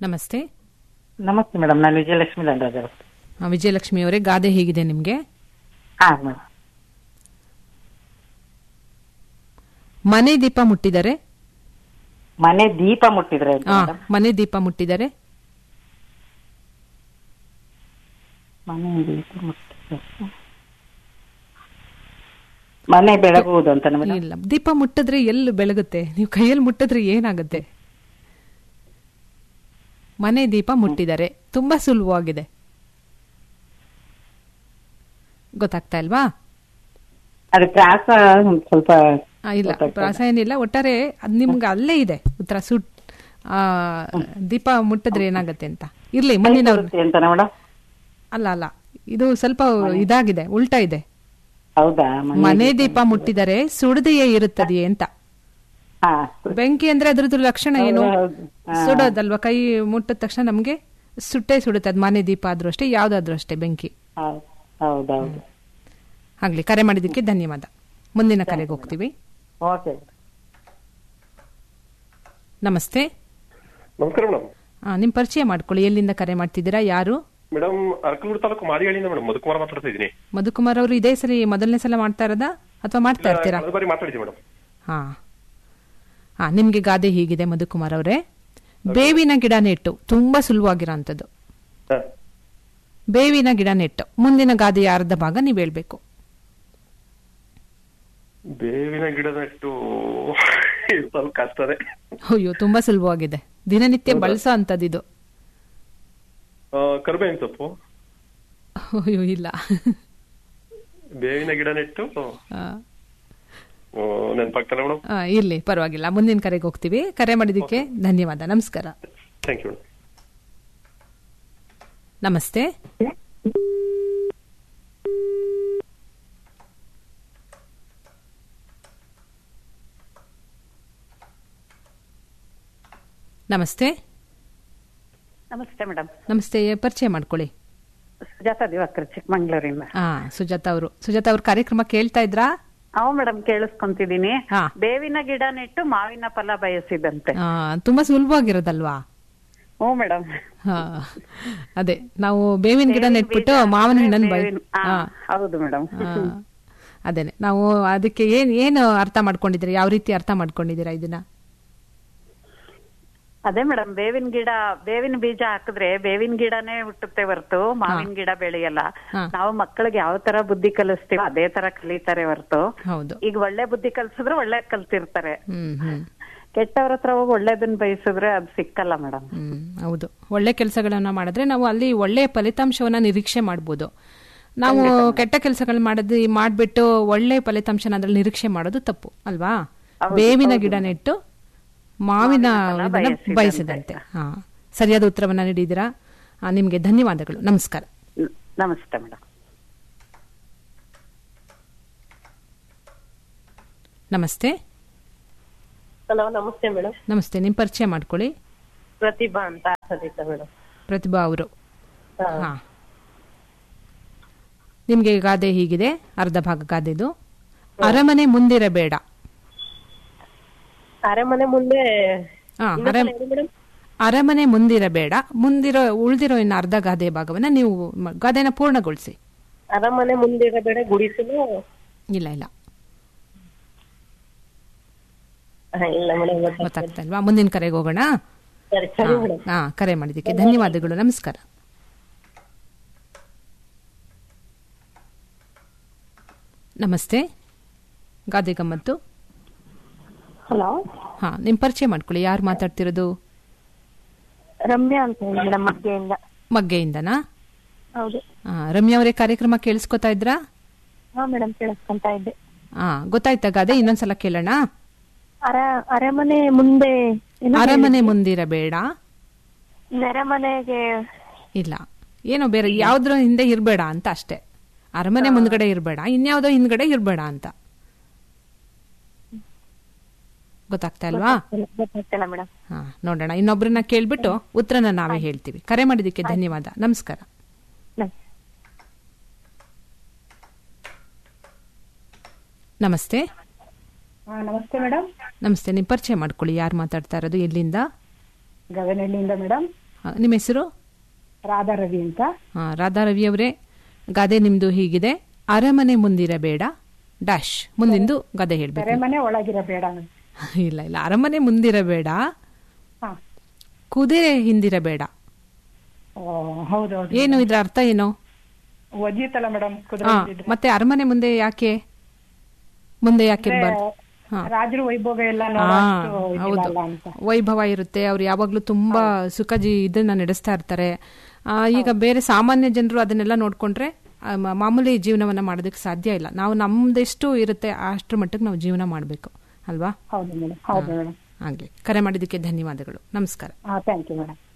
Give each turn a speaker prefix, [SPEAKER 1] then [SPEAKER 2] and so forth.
[SPEAKER 1] ನಮಸ್ತೆ
[SPEAKER 2] ನಮಸ್ತೆ ಮೇಡಮ್ ನಾನು ವಿಜಯಲಕ್ಷ್ಮಿ ದಂಡರಾಜ್ ಅವರು
[SPEAKER 1] ಆ, ವಿಜಯಲಕ್ಷ್ಮಿ ಅವರೇ ಗಾದೆ ಹೇಗಿದೆ ನಿಮ್ಗೆ
[SPEAKER 2] ಹಾ ಮೇಡಮ್
[SPEAKER 1] ಮನೆ ದೀಪ ಮುಟ್ಟಿದರೆ
[SPEAKER 2] ಮನೆ ದೀಪ ಮುಟ್ಟಿದ್ರೆ ಅಂತ
[SPEAKER 1] ಆ,
[SPEAKER 2] ಮೇಡಮ್
[SPEAKER 1] ಮನೆ ದೀಪ ಮುಟ್ಟಿದರೆ
[SPEAKER 2] ಮನೆ ದೀಪ ಮುಟ್ಟಿದ್ರೆ ಮನೆ ಬೆಳಗುವುದು ಅಂತ ಮೇಡಮ್
[SPEAKER 1] ಇಲ್ಲ ದೀಪ ಮುಟ್ಟಿದ್ರೆ ಎಲ್ಲಿ ಬೆಳಗುತ್ತೆ ನೀವು ಕೈಯಲ್ಲಿ ಮುಟ್ಟಿದ್ರೆ ಏನಾಗುತ್ತೆ ಮನೆ ದೀಪ ಮುಟ್ಟಿದರೆ ತುಂಬಾ ಸುಲಭವಾಗಿದೆ ಗೊತ್ತಾಗ್ತಾ ಇಲ್ವಾ
[SPEAKER 2] ಅದು ಪ್ರಾಸ ಒಂದ್ ಸ್ವಲ್ಪ
[SPEAKER 1] ಆ, ಇಲ್ಲ ಪ್ರಾಸ ಏನಿಲ್ಲ ಒಟ್ಟಾರೆ ಅದ್ ನಿಮ್ಗೆ ಅಲ್ಲೇ ಇದೆ ಉತ್ತರ ಸುಟ್ ಆ, ದೀಪ ಮುಟ್ಟಿದ್ರೆ ಏನಾಗತ್ತೆ ಅಂತ ಇರ್ಲಿ ಮುಂದಿನ
[SPEAKER 2] ಬರುತ್ತೆ ಅಂತಾನ ಮೇಡಮ್
[SPEAKER 1] ಅಲ್ಲ ಅಲ್ಲ ಇದು ಸ್ವಲ್ಪ ಇದಾಗಿದೆ ಉಲ್ಟಾ ಇದೆ
[SPEAKER 2] ಹೌದಾ
[SPEAKER 1] ಮನೆ ದೀಪ ಮುಟ್ಟಿದರೆ ಸುಡದೆಯೇ ಇರುತ್ತದೆಯೇ ಅಂತ
[SPEAKER 2] ಹಾ
[SPEAKER 1] ಬೆಂಕಿ ಅಂದ್ರೆ ಅದ್ರದ್ದು ಲಕ್ಷಣ ಏನು
[SPEAKER 2] ಹೌದು.
[SPEAKER 1] ಸುಡೋದಲ್ವಾ ಕೈ ಮುಟ್ಟಿದ ತಕ್ಷಣ ನಮ್ಗೆ ಸುಟ್ಟೆ ಸುಡುತ್ತೆ ಅದ್ ಮನೆ ದೀಪ ಆದ್ರೂ ಅಷ್ಟೇ ಯಾವ್ದಾದ್ರೂ ಅಷ್ಟೇ ಬೆಂಕಿ
[SPEAKER 2] ಹೌದು ಹೌದೌದು
[SPEAKER 1] ಆಗ್ಲಿ ಕರೆ ಮಾಡಿದ್ದಕ್ಕೆ ಧನ್ಯವಾದ ಮುಂದಿನ ಕರೆಗೆ ಹೋಗ್ತೀವಿ
[SPEAKER 2] ಓಕೆ
[SPEAKER 1] ನಮಸ್ತೆ
[SPEAKER 3] ನಮಸ್ಕಾರ ಮೇಡಮ್
[SPEAKER 1] ಆ, ನಿಮ್ ಪರಿಚಯ ಮಾಡ್ಕೊಳ್ಳಿ ಎಲ್ಲಿಂದ ಕರೆ ಮಾಡ್ತಿದ್ದೀರಾ ಯಾರು
[SPEAKER 3] ಮೇಡಮ್ ಅರಕಲೂರು ತಾಲೂಕು ಮಾರಿಗಳಿಂದ ಮೇಡಮ್ ಮಧುಕುಮಾರ್ ಮಾತಾಡ್ತಾ ಇದ್ದೀನಿ
[SPEAKER 1] ಮಧುಕುಮಾರ್ ಅವರು ಇದೇ ಸರಿ ಮೊದಲನೇ ಸಲ ಮಾಡ್ತಾ ಇರೋದಾ ಅಥವಾ ಮಾಡ್ತಾ ಇರ್ತೀರಾ
[SPEAKER 3] ಕಳೆದ ಬಾರಿ ಮಾತಾಡಿದ್ವಿ ಮೇಡಮ್
[SPEAKER 1] ಹಾ ಹಾ ನಿಮ್ಗೆ ಗಾದೆ ಹೀಗಿದೆ ಮಧುಕುಮಾರ್ ಅವರೇ ಬೇವಿನ ಗಿಡ ನೆಟ್ಟು ತುಂಬಾ ಸುಲಭವಾಗಿರೋಂಥದ್ದು ಬೇವಿನ ಗಿಡ ನೆಟ್ಟು ಮುಂದಿನ ಗಾದೆಯ ಅರ್ಧ ಭಾಗ ನೀವು ಹೇಳ್ಬೇಕು
[SPEAKER 3] ಬೇವಿನ ಗಿಡ ನೆಟ್ಟು ಇದು ಸ್ವಲ್ಪ ಕಷ್ಟನೇ
[SPEAKER 1] ಅಯ್ಯೋ ತುಂಬಾ ಸುಲಭವಾಗಿದೆ ದಿನನಿತ್ಯ ಬಳಸೋ ಅಂತದಿದು
[SPEAKER 3] ಆ, ಕರಿಬೇವಿನ ಸೊಪ್ಪು
[SPEAKER 1] ಅಯ್ಯೋ ಇಲ್ಲ
[SPEAKER 3] ಬೇವಿನ ಗಿಡ ನೆಟ್ಟು
[SPEAKER 1] ಆ,
[SPEAKER 3] ನೆನಪಾಗ್ತಾನೆ ಮೇಡಮ್
[SPEAKER 1] ಆ, ಇರ್ಲಿ ಪರವಾಗಿಲ್ಲ ಮುಂದಿನ ಕರೆಗೆ ಹೋಗ್ತೀವಿ ಕರೆ ಮಾಡಿದ್ದಕ್ಕೆ ಧನ್ಯವಾದ ನಮಸ್ಕಾರ
[SPEAKER 3] ಥ್ಯಾಂಕ್ ಯು ಮೇಡಮ್
[SPEAKER 1] ನಮಸ್ತೆ ನಮಸ್ತೆ
[SPEAKER 2] ನಮಸ್ತೆ ಮೇಡಮ್
[SPEAKER 1] ನಮಸ್ತೆ ಪರಿಚಯ ಮಾಡ್ಕೊಳ್ಳಿ
[SPEAKER 2] ಸುಜಾತ ದಿವಾಕರ್ ಚಿಕ್ಕಮಂಗ್ಳೂರಿಂದ
[SPEAKER 1] ಹಾ ಸುಜಾತ ಅವರು ಸುಜಾತ ಅವ್ರ ಕಾರ್ಯಕ್ರಮ ಕೇಳ್ತಾ ಇದ್ರಾ
[SPEAKER 2] ಅವ್ ಮೇಡಮ್ ಕೇಳಿಸ್ಕೊಂತಿದೀನಿ
[SPEAKER 1] ಹಾ.
[SPEAKER 2] ಬೇವಿನ ಗಿಡ ನೆಟ್ಟು ಮಾವಿನ ಫಲ ಬಯಸಿದಂತೆ
[SPEAKER 1] ಆ, ತುಂಬಾ ಸುಲಭವಾಗಿರೋದಲ್ವಾ
[SPEAKER 2] ಹ್ಞೂ ಮೇಡಮ್
[SPEAKER 1] ಹಾ ಅದೇ ನಾವು ಬೇವಿನ ಗಿಡ ನೆಟ್ಬಿಟ್ಟು ಮಾವಿನ ಹಣ್ಣನ್ನು ಬೈ ಹಾ
[SPEAKER 2] ಹೌದು ಮೇಡಮ್
[SPEAKER 1] ಆ, ಅದೇನೆ ನಾವು ಅದಕ್ಕೆ ಏನ್ ಏನು ಅರ್ಥ ಮಾಡ್ಕೊಂಡಿದ್ದೀರಾ ಯಾವ ರೀತಿ ಅರ್ಥ ಮಾಡ್ಕೊಂಡಿದ್ದೀರಾ ಇದನ್ನ
[SPEAKER 2] ಅದೇ ಮೇಡಮ್ ಬೇವಿನ ಗಿಡ ಬೇವಿನ ಬೀಜ ಹಾಕಿದ್ರೆ ಬೇವಿನ ಗಿಡನೇ ಹುಟ್ಟುತ್ತೆ ಹೊರ್ತು ಮಾವಿನ ಗಿಡ ಬೆಳೆಯಲ್ಲ
[SPEAKER 1] ಹಾ.
[SPEAKER 2] ನಾವು ಮಕ್ಕಳಿಗೆ ಯಾವ ತರ ಬುದ್ಧಿ ಕಲಿಸ್ತೀವೋ ಅದೇ ತರ ಕಲಿತಾರೆ ಹೊರ್ತು
[SPEAKER 1] ಹೌದು
[SPEAKER 2] ಈಗ ಒಳ್ಳೆ ಬುದ್ಧಿ ಕಲ್ಸಿದ್ರೆ ಒಳ್ಳೆ ಕಲ್ತಿರ್ತಾರೆ
[SPEAKER 1] ಹ್ಮ್ ಹ್ಮ್
[SPEAKER 2] ಕೆಟ್ಟವ್ರ ಹತ್ರ ಹೋಗಿ ಒಳ್ಳೇದನ್ನ ಬಯಸಿದ್ರೆ ಅದ್ ಸಿಕ್ಕಲ್ಲ ಮೇಡಮ್
[SPEAKER 1] ಹ್ಮ್ ಹೌದು ಒಳ್ಳೆ ಕೆಲಸಗಳನ್ನ ಮಾಡಿದ್ರೆ ನಾವು ಅಲ್ಲಿ ಒಳ್ಳೆಯ ಫಲಿತಾಂಶವನ್ನ ನಿರೀಕ್ಷೆ ಮಾಡ್ಬೋದು ನಾವು ಕೆಟ್ಟ ಕೆಲಸಗಳು ಮಾಡದ್ ಮಾಡ್ಬಿಟ್ಟು ಒಳ್ಳೆ ಫಲಿತಾಂಶನ ಅದ್ರಲ್ಲಿ ನಿರೀಕ್ಷೆ ಮಾಡೋದು ತಪ್ಪು ಅಲ್ವಾ ಬೇವಿನ ಗಿಡ ನೆಟ್ಟು ಮಾವಿನ ಇದನ್ನ ಬಯಸಿದಂತೆ ಹಾ ಸರಿಯಾದ ಉತ್ತರವನ್ನ ನೀಡಿದ್ದೀರಾ ಆ, ನಿಮ್ಗೆ ಧನ್ಯವಾದಗಳು ನಮಸ್ಕಾರ
[SPEAKER 2] ನಮಸ್ತೆ ಮೇಡಮ್
[SPEAKER 1] ನಮಸ್ತೆ
[SPEAKER 4] ಹಲೋ ನಮಸ್ತೆ ಮೇಡಮ್
[SPEAKER 1] ನಮಸ್ತೆ ನಿಮ್ ಪರಿಚಯ ಮಾಡ್ಕೊಳ್ಳಿ
[SPEAKER 4] ಪ್ರತಿಭಾ ಅಂತ ಸರಿತ ಮೇಡಮ್
[SPEAKER 1] ಪ್ರತಿಭಾ ಅವರು ಹಾ ನಿಮ್ಗೆ ಗಾದೆ ಹೀಗಿದೆ ಅರ್ಧ ಭಾಗ ಗಾದೆದು ಅರಮನೆ ಮುಂದಿರಬೇಡ
[SPEAKER 4] ಅರಮನೆ ಮುಂದೆ
[SPEAKER 1] ಆ, ಅರ-
[SPEAKER 4] ಮೇಡಮ್
[SPEAKER 1] ಅರಮನೆ ಮುಂದಿರಬೇಡ ಮುಂದಿರೋ ಉಳಿದಿರೋ ಇನ್ನು ಅರ್ಧ ಗಾದೆ ಭಾಗವನ್ನ ನೀವು ಮ- ಗಾದೆನ ಪೂರ್ಣಗೊಳಿಸಿ
[SPEAKER 4] ಅರಮನೆ ಮುಂದಿರಬೇಡ ಗುಡಿಸಲು
[SPEAKER 1] ಇಲ್ಲ ಇಲ್ಲ
[SPEAKER 4] ಹಾ, ಇಲ್ಲ ಮೇಡಮ್
[SPEAKER 1] ಗೊತ್ತಾಗ್ತಾ ಇಲ್ವಾ ಮುಂದಿನ ಕರೆಗೆ ಹೋಗೋಣ
[SPEAKER 4] ಸರಿ ಸರಿ ಮೇಡಮ್
[SPEAKER 1] ಹಾ ಕರೆ ಮಾಡಿದ್ದಕ್ಕೆ ಧನ್ಯವಾದಗಳು ನಮಸ್ಕಾರ ನಮಸ್ತೆ ಗಾದೆ ಗಮ್ಮತ್ತು
[SPEAKER 5] ಹಲೋ
[SPEAKER 1] ಹಾ ನಿಮ್ ಪರಿಚಯ ಮಾಡ್ಕೊಳ್ಳಿ ಯಾರು ಮಾತಾಡ್ತಿರೋದು
[SPEAKER 5] ರಮ್ಯಾ ಅಂತ ಹೇಳಿ ಮೇಡಮ್ ಮಗ್ಗೆಯಿಂದ
[SPEAKER 1] ಮಗ್ಗೆಯಿಂದನಾ
[SPEAKER 5] ಹೌದು
[SPEAKER 1] ಆ, ರಮ್ಯಾ ಅವರೇ ಕಾರ್ಯಕ್ರಮ ಕೇಳಿಸ್ಕೊತಾ ಇದ್ರಾ
[SPEAKER 5] ಹಾ ಮೇಡಮ್ ಕೇಳಿಸ್ಕೊಂತ ಇದ್ದೆ
[SPEAKER 1] ಹಾ ಗೊತ್ತಾಯ್ತಾ ಗಾದೆ ಇನ್ನೊಂದ್ಸಲ ಕೇಳೋಣ
[SPEAKER 5] ಅರ ಅರಮನೆ ಮುಂದೆ ಏನು
[SPEAKER 1] ಅರಮನೆ ಮುಂದಿರಬೇಡ
[SPEAKER 5] ನೆರೆಮನೆಗೆ
[SPEAKER 1] ಇಲ್ಲ ಏನೋ ಬೇರೆ ಯಾವ್ದ್ರ ಹಿಂದೆ ಇರ್ಬೇಡ ಅಂತ ಅಷ್ಟೇ ಅರಮನೆ ಮುಂದ್ಗಡೆ ಇರ್ಬೇಡ ಇನ್ಯಾವುದೋ ಹಿಂದ್ಗಡೆ ಇರ್ಬೇಡ ಅಂತ ಗೊತ್ತಾಗ್ತಾ ಇಲ್ವಾ
[SPEAKER 5] ಗೊತ್ತಾಗ್ತಿಲ್ಲ ಮೇಡಮ್
[SPEAKER 1] ಹಾ ನೋಡೋಣ ಇನ್ನೊಬ್ರನ್ನ ಕೇಳ್ಬಿಟ್ಟು ಉತ್ತರನ ನಾವೇ ಹೇಳ್ತೀವಿ ಕರೆ ಮಾಡಿದ್ದಕ್ಕೆ ಧನ್ಯವಾದ ನಮಸ್ಕಾರ ನಮಸ್ತೆ
[SPEAKER 2] ನಮಸ್ತೆ ಮೇಡಮ್
[SPEAKER 1] ನಮಸ್ತೆ ನಿಮ್ ಪರಿಚಯ ಮಾಡ್ಕೊಳ್ಳಿ ಯಾರು ಮಾತಾಡ್ತಾ ಇರೋದು ಎಲ್ಲಿಂದ
[SPEAKER 2] ಗಗನಹಳ್ಳಿಯಿಂದ ಮೇಡಮ್
[SPEAKER 1] ಆ, ನಿಮ್ಮ ಹೆಸರು
[SPEAKER 5] ರಾಧಾ ರವಿ ಅಂತ
[SPEAKER 1] ಆ, ರಾಧಾ ರವಿ ಅವರೇ ಗಾದೆ ನಿಮ್ದು ಹೀಗಿದೆ ಅರಮನೆ ಮುಂದಿರಬೇಡ ಡ್ಯಾಶ್ ಮುಂದಿಂದು ಗಾದೆ ಹೇಳ್ಬೇಕು
[SPEAKER 5] ಸೆರೆಮನೆ ಒಳಗಿರಬೇಡ
[SPEAKER 1] ಇಲ್ಲ ಇಲ್ಲ ಅರಮನೆ ಮುಂದಿರಬೇಡ
[SPEAKER 5] ಹಾ
[SPEAKER 1] ಕುದುರೆ ಹಿಂದಿರಬೇಡ
[SPEAKER 5] ಓ ಹೌದು ಹೌದು
[SPEAKER 1] ಏನು ಇದ್ರ ಅರ್ಥ ಏನು
[SPEAKER 5] ಒದೀತಲ್ಲ ಮೇಡಮ್ ಕುದುರೆ
[SPEAKER 1] ಹಾ
[SPEAKER 5] ಇದ್ದಿದ್ರೆ.
[SPEAKER 1] ಮತ್ತೆ ಅರಮನೆ ಮುಂದೆ ಯಾಕೆ ಮುಂದೆ ಯಾಕೆ ಇರ್ಬಾರ್ದು ಹಾ
[SPEAKER 5] ರಾಜರು ವೈಭೋಗ ಎಲ್ಲ
[SPEAKER 1] ಹಾ,
[SPEAKER 5] ನೋಡೋಷ್ಟು
[SPEAKER 1] ಹೌದು
[SPEAKER 5] ಇದಿರಲ್ಲ ಅಂತ
[SPEAKER 1] ವೈಭವ ಇರುತ್ತೆ ಅವ್ರು ಯಾವಾಗ್ಲೂ ತುಂಬಾ ಸುಖ ಜೀ ಇದನ್ನ ನಡೆಸ್ತಾ ಇರ್ತಾರೆ ಆ, ಈಗ ಬೇರೆ ಸಾಮಾನ್ಯ ಜನರು ಅದನ್ನೆಲ್ಲ ನೋಡ್ಕೊಂಡ್ರೆ ಆ, ಮ- ಮಾಮೂಲಿ ಜೀವನವನ್ನ ಮಾಡೋದಕ್ಕೆ ಸಾಧ್ಯ ಇಲ್ಲ ನಾವು ನಮ್ದೆಷ್ಟು ಇರುತ್ತೆ ಅಷ್ಟ್ರ ಮಟ್ಟಕ್ಕೆ ನಾವು ಜೀವನ ಮಾಡಬೇಕು ಅಲ್ವಾ
[SPEAKER 5] ಹೌದು ಮೇಡಮ್ ಹೌದು ಮೇಡಮ್
[SPEAKER 1] ಹಾಗೆ ಕರೆ ಮಾಡಿದ್ದಕ್ಕೆ ಧನ್ಯವಾದಗಳು ನಮಸ್ಕಾರ
[SPEAKER 5] ಹಾ ಥ್ಯಾಂಕ್ ಯು ಮೇಡಮ್